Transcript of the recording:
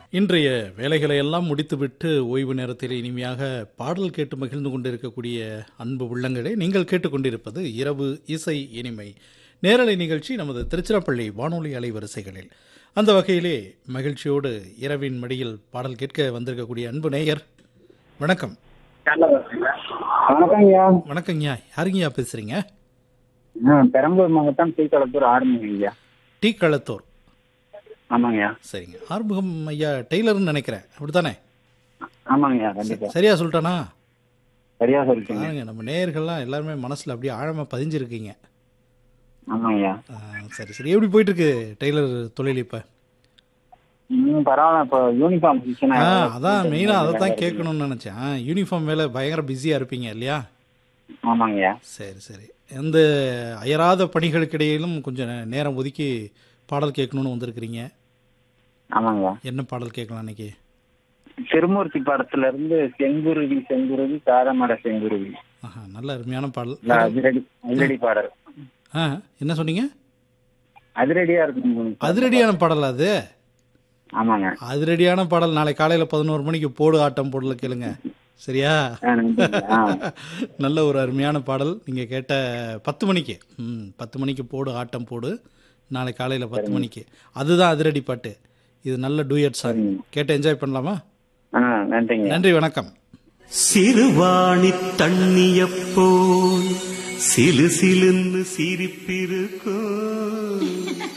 இன்றைய வேலைகளை எல்லாம் முடித்துவிட்டு ஓய்வு நேரத்தில் இனிமையாக பாடல் கேட்டு மகிழ்ந்து கொண்டிருக்கக்கூடிய அன்பு உள்ளங்களே நீங்கள் கேட்டுக்கொண்டிருப்பது இரவு இசை இனிமை நேரலை நிகழ்ச்சி நமது திருச்சிராப்பள்ளி வானொலி அலைவரிசைகளில் அந்த வகையிலே மகிழ்ச்சியோடு இரவின் மடியில் பாடல் கேட்க வந்திருக்கக்கூடிய அன்பு நேயர் வணக்கம் வணக்கங்கய்யா வணக்கங்கய்யா யாருங்கய்யா பேசுறீங்க ஆ, பெரம்பலூர் மாவட்டம் ஸ்ரீகளத்தூர் ஆரம்பிங்கய்யா டி களத்தூர் ஆமாங்கய்யா சரிங்க ஆறுமுகம் ஐயா டெய்லர்னு நினைக்கிறேன் அப்படித்தானே ஆமாங்கய்யா கண்டிப்பா சரியா சொல்லிட்டானா சரியா சொல்லிட்டீங்க பாருங்க நம்ம நேயர்கள்லாம் எல்லாருமே மனசுல அப்படியே ஆழமா பதிஞ்சிருக்கீங்க ஆமாங்கய்யா ஆ, சரி சரி எப்படி போயிட்டு இருக்கு டெய்லர் தொழில் இப்ப ம் பரவாயில்ல இப்போ யூனிஃபார்ம் ஆ அதான் மெயினா அதை தான் கேட்கணும்னு நினைச்சேன் யூனிஃபார்ம் மேல பயங்கர பிஸியா இருப்பீங்க இல்லையா ஆமாங்கய்யா சரி சரி எந்த அயராத பணிகளுக்கிடையிலும் கொஞ்சம் நே- நேரம் ஒதுக்கி பாடல் கேட்கணும்னு வந்திருக்கிறீங்க ஆமாங்கய்யா என்ன பாடல் கேட்கலாம் இன்னைக்கு திருமூர்த்தி படத்துல இருந்து செங்குருவி செங்குருவி சாரமட செங்குருவி ஆஹா நல்ல அருமையான பாடல் இல்ல, அதிரடி அதிரடி பாடல் ஆ என்ன சொன்னீங்க அதிரடியா இருக்கும் அதிரடியான பாடல் அது ஆமாங்க அதிரடியான பாடல் நாளை காலையில பதினோரு மணிக்கு போடு ஆட்டம் போடல கேளுங்க சரியா ஆ, நன்றிங்க. ஆ, நல்ல ஒரு அருமையான பாடல் நீங்க கேட்ட பத்து மணிக்கு ம் பத்து மணிக்கு போடு ஆட்டம் போடு நாளை காலையில பத்து மணிக்கு அதுதான் அதிரடி பாட்டு இது நல்ல டூயட் சாங் கேட்டு என்ஜாய் பண்ணலாமா ஆ நன்றிங்க நன்றி வணக்கம் சிறுவாணி தண்ணியப் போல் சிலு சிலுன்னு சிரிப்பிருக்கும்